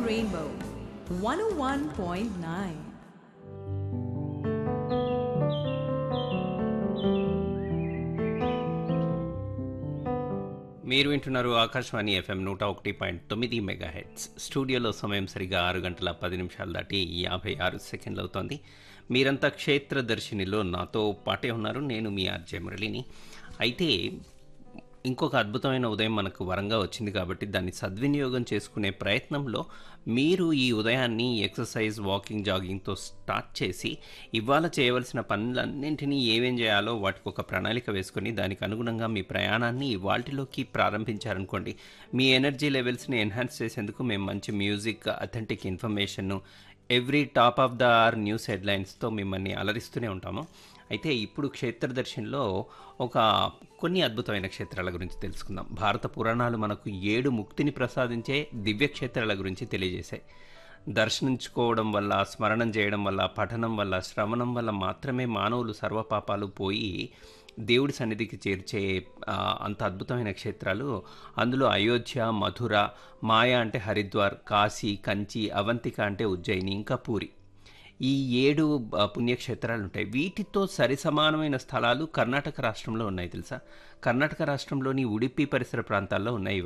Rainbow 101.9. మీరు వింటున్నారు Akashvani FM నూట ఒకటి పాయింట్ తొమ్మిది మెగా హెడ్స్ స్టూడియోలో సమయం సరిగా ఆరు గంటల పది నిమిషాలు దాటి యాభై ఆరు సెకండ్లు అవుతోంది మీరంతా క్షేత్రదర్శినిలో నాతో పాటే ఉన్నారు నేను మీ ఆర్జే మురళిని అయితే ఇంకొక అద్భుతమైన ఉదయం మనకు వరంగా వచ్చింది కాబట్టి దాన్ని సద్వినియోగం చేసుకునే ప్రయత్నంలో మీరు ఈ ఉదయాన్ని ఎక్సర్సైజ్ వాకింగ్ జాగింగ్తో స్టార్ట్ చేసి ఇవాళ చేయవలసిన పనులన్నింటినీ ఏమేం చేయాలో వాటికి ఒక ప్రణాళిక వేసుకొని దానికి అనుగుణంగా మీ ప్రయాణాన్ని ఇవాల్టిలోకి ప్రారంభించారనుకోండి మీ ఎనర్జీ లెవెల్స్ని ఎన్హాన్స్ చేసేందుకు మేము మంచి music authentic information every top of the hour news హెడ్లైన్స్తో మిమ్మల్ని అలరిస్తూనే ఉంటాము అయితే ఇప్పుడు క్షేత్రదర్శన్లో ఒక కొన్ని అద్భుతమైన క్షేత్రాల గురించి తెలుసుకుందాం భారత పురాణాలు మనకు ఏడు ముక్తిని ప్రసాదించే దివ్య క్షేత్రాల గురించి తెలియజేశాయి దర్శించుకోవడం వల్ల స్మరణం చేయడం వల్ల పఠనం వల్ల శ్రవణం వల్ల మాత్రమే మానవులు సర్వపాపాలు పోయి దేవుడి సన్నిధికి చేర్చే ఆ, అంత అద్భుతమైన క్షేత్రాలు అందులో అయోధ్య మధుర మాయ అంటే హరిద్వార్ కాశీ కంచి అవంతిక అంటే ఉజ్జయిని ఇంకా పూరి ఈ ఏడు ఆ, పుణ్యక్షేత్రాలు ఉంటాయి వీటితో సరి సమానమైన స్థలాలు కర్ణాటక రాష్ట్రంలో ఉన్నాయి తెలుసా కర్ణాటక రాష్ట్రంలోని ఉడిపి పరిసర ప్రాంతాల్లో ఉన్నాయి